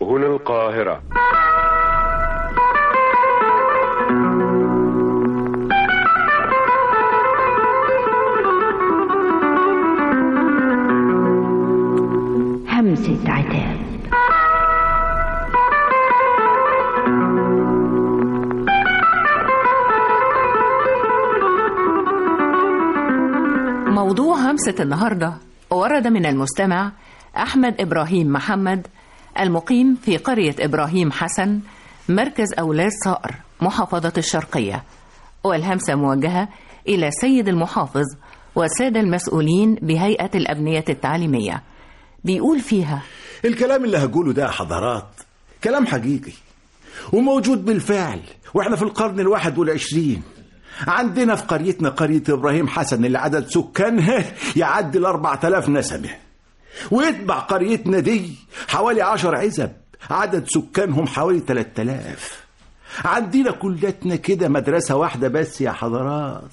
هنا القاهرة همسة عتاب موضوع همسة النهاردة ورد من المستمع أحمد إبراهيم محمد المقيم في قرية إبراهيم حسن مركز أولاد صقر محافظة الشرقية والهمسة موجهة إلى سيد المحافظ والسادة المسؤولين بهيئة الأبنية التعليمية بيقول فيها الكلام اللي هقوله ده يا حضرات كلام حقيقي وموجود بالفعل واحنا في القرن الواحد والعشرين عندنا في قريتنا قرية إبراهيم حسن اللي عدد سكانها يعدي الأربع تلاف نسمة ويتبع قريتنا دي حوالي عشر عزب عدد سكانهم حوالي تلات تلاف عندنا كلتنا كده مدرسة واحدة بس يا حضرات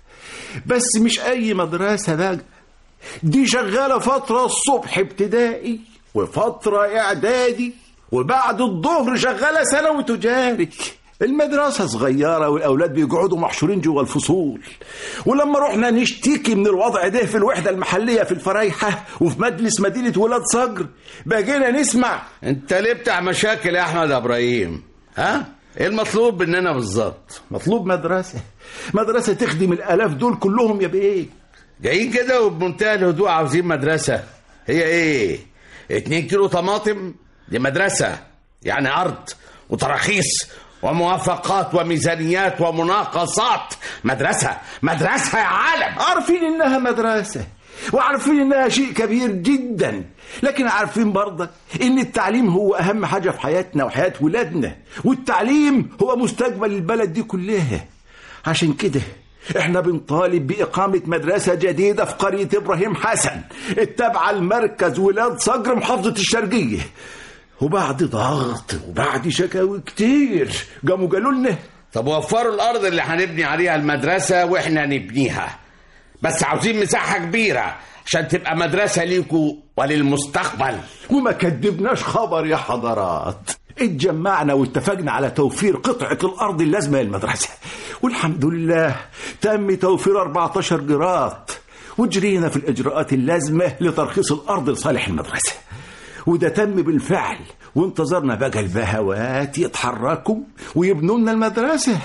بس مش أي مدرسة بقى دي شغالة فترة الصبح ابتدائي وفترة إعدادي وبعد الظهر شغالة ثانوي تجاري المدرسة صغيرة والأولاد بيقعدوا محشورين جوا الفصول ولما رحنا نشتكي من الوضع ده في الوحدة المحلية في الفرايحة وفي مجلس مدينة ولاد صقر بقينا نسمع انت ليه بتاع مشاكل يا احمد ابراهيم ها ايه المطلوب مننا بالظبط مطلوب مدرسة مدرسة تخدم الآلاف دول كلهم يا بيه جايين كده وبمنتهى الهدوء عاوزين مدرسة هي ايه اتنين كيلو طماطم دي مدرسة يعني ارض وتراخيص وموافقات وميزانيات ومناقصات مدرسة مدرسة يا عالم عارفين إنها مدرسة وعارفين إنها شيء كبير جدا لكن عارفين برضه إن التعليم هو أهم حاجة في حياتنا وحياة ولادنا والتعليم هو مستقبل البلد دي كلها عشان كده احنا بنطالب بإقامة مدرسة جديدة في قرية إبراهيم حسن التابعة لمركز ولاد صقر محافظة الشرقية وبعد ضغط وبعد شكاوي كتير قاموا قالوا لنا طب وفروا الارض اللي هنبني عليها المدرسة واحنا نبنيها بس عاوزين مساحة كبيرة عشان تبقى مدرسة ليكوا وللمستقبل وما كدبناش خبر يا حضرات اتجمعنا واتفقنا على توفير قطعة الأرض اللازمة للمدرسة والحمد لله تم توفير 14 جرات وجرينا في الإجراءات اللازمة لترخيص الأرض لصالح المدرسة وده تم بالفعل وانتظرنا بقى البهوات يتحركوا ويبنوا لنا المدرسة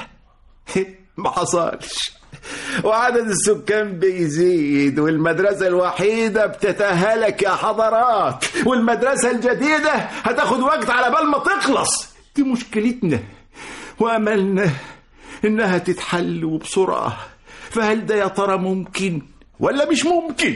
ما حصلش وعدد السكان بيزيد والمدرسة الوحيدة بتتهالك يا حضرات والمدرسة الجديدة هتاخد وقت على بال ما تخلص دي مشكلتنا وأملنا إنها تتحل وبسرعة فهل ده يا ترى ممكن ولا مش ممكن؟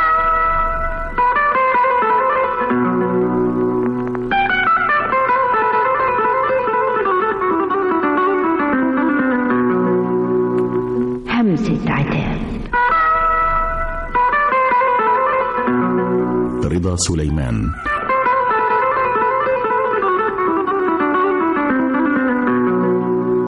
همسة عتاب رضا سليمان